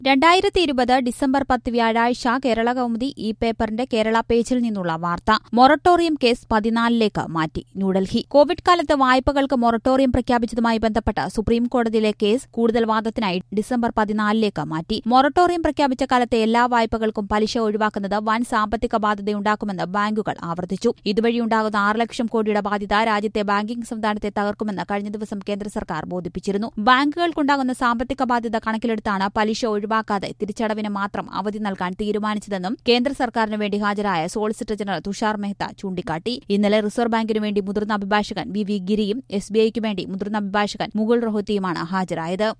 രണ്ടായിരത്തി ഇരുപത് ഡിസംബർ പത്ത് വ്യാഴാഴ്ച കേരള കൗമുദി ഈ പേപ്പറിന്റെ കേരള പേജിൽ നിന്നുള്ള വാർത്ത മൊറട്ടോറിയം കേസ് പതിനാലിലേക്ക് മാറ്റി ന്യൂഡൽഹി കോവിഡ് കാലത്ത് വായ്പകൾക്ക് മൊറട്ടോറിയം പ്രഖ്യാപിച്ചതുമായി ബന്ധപ്പെട്ട് സുപ്രീം കോടതിയിലെ കേസ് കൂടുതൽ വാദത്തിനായി ഡിസംബർ പതിനാലിലേക്ക് മാറ്റി മൊറട്ടോറിയം പ്രഖ്യാപിച്ച കാലത്തെ എല്ലാ വായ്പകൾക്കും പലിശ ഒഴിവാക്കുന്നത് വൻ സാമ്പത്തിക ബാധ്യതയുണ്ടാക്കുമെന്ന് ബാങ്കുകൾ ആവർത്തിച്ചു ഇതുവഴിയുണ്ടാകുന്ന ആറ് ലക്ഷം കോടിയുടെ ബാധ്യത രാജ്യത്തെ ബാങ്കിംഗ് സംവിധാനത്തെ തകർക്കുമെന്ന് കഴിഞ്ഞ ദിവസം കേന്ദ്ര സർക്കാർ ബോധിപ്പിച്ചിരുന്നു ബാങ്കുകൾക്കുണ്ടാകുന്ന സാമ്പത്തിക ബാധ്യത കണക്കിലെടുത്താണ് പലിശ ഒഴിവാക്കാതെ തിരിച്ചടവിന് മാത്രം അവധി നൽകാൻ തീരുമാനിച്ചതെന്നും കേന്ദ്ര സർക്കാരിന് വേണ്ടി ഹാജരായ സോളിസിറ്റർ ജനറൽ തുഷാർ മെഹ്ത്ത ചൂണ്ടിക്കാട്ടി ഇന്നലെ റിസർവ് ബാങ്കിനു വേണ്ടി മുതിർന്ന അഭിഭാഷകൻ വി വി ഗിരിയും എസ് ബി ഐക്ക് വേണ്ടി മുതിർന്ന അഭിഭാഷകൻ മുകുൾ റോഹത്തിയുമാണ് ഹാജരായത്